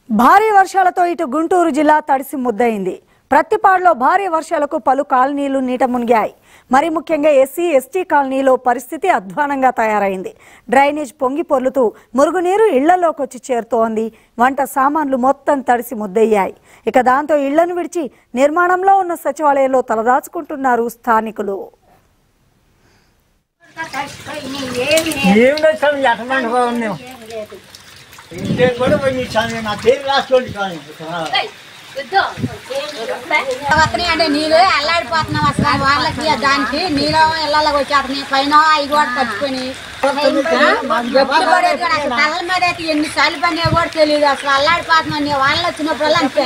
భారీ వర్షాలతో ఇటు గుంటూరు జిల్లా తడిసి ముద్దయింది ప్రత్తిపాడులో భారీ వర్షాలకు పలు కాలనీలు నీట మునిగాయి మరి ముఖ్యంగా ఎస్సీ ఎస్టీ కాలనీలో పరిస్థితి అధ్వానంగా తయారైంది డ్రైనేజ్ పొంగి పొర్లుతూ మురుగునీరు ఇళ్లలోకి వచ్చి చేరుతోంది వంట సామాన్లు మొత్తం తడిసి ముద్దయ్యాయి ఇక దాంతో ఇళ్లను విడిచి నిర్మాణంలో ఉన్న సచివాలయంలో తలదాచుకుంటున్నారు స్థానికులు ఏం లేదు స్వామి ఎట్టమంటే బాగున్నాం ఇంటికి కూడా పోయి స్వామి నా పేరు రాసుకోండి స్వామి వస్తున్నాయి అంటే నీళ్ళు అల్లాడిపోతున్నాం అసలు వాళ్ళకి దానికి నీళ్ళు ఇళ్ళకి వచ్చేస్తున్నాయి పైన అవి కూడా పట్టుకొని ఎప్పుడు పడేది కూడా అసలు కళ్ళ మీద అయితే ఎన్ని సార్లు పని కూడా తెలియదు అసలు అల్లాడిపోతున్నాం నీ వాళ్ళు వచ్చినప్పుడు అంతే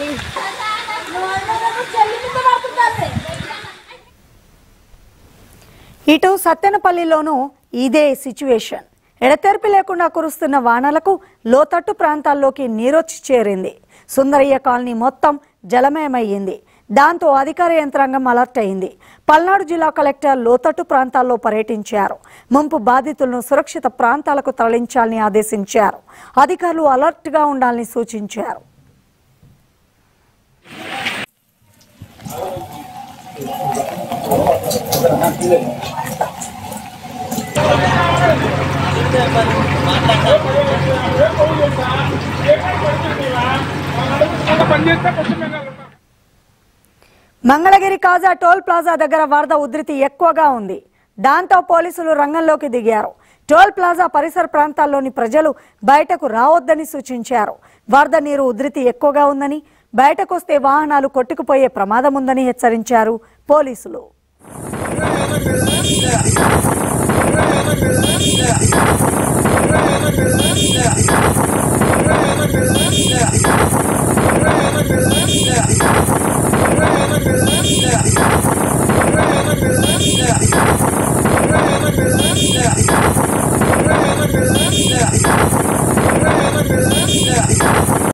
ఇటు సత్తెనపల్లిలోనూ ఇదే సిచ్యువేషన్ ఎడతెరిపి లేకుండా కురుస్తున్న వానలకు లోతట్టు ప్రాంతాల్లోకి నీరొచ్చి చేరింది సుందరయ్య కాలనీ మొత్తం జలమయమయ్యింది దాంతో అధికార యంత్రాంగం అలర్ట్ అయింది పల్నాడు జిల్లా కలెక్టర్ లోతట్టు ప్రాంతాల్లో పర్యటించారు ముంపు బాధితులను సురక్షిత ప్రాంతాలకు తరలించాలని ఆదేశించారు అధికారులు అలర్ట్గా ఉండాలని సూచించారు మంగళగిరి కాజా టోల్ ప్లాజా దగ్గర వరద ఉధృతి ఎక్కువగా ఉంది దాంతో పోలీసులు రంగంలోకి దిగారు టోల్ ప్లాజా పరిసర ప్రాంతాల్లోని ప్రజలు బయటకు రావద్దని సూచించారు వరద నీరు ఉధృతి ఎక్కువగా ఉందని బయటకు వస్తే వాహనాలు కొట్టుకుపోయే ప్రమాదం ఉందని హెచ్చరించారు పోలీసులు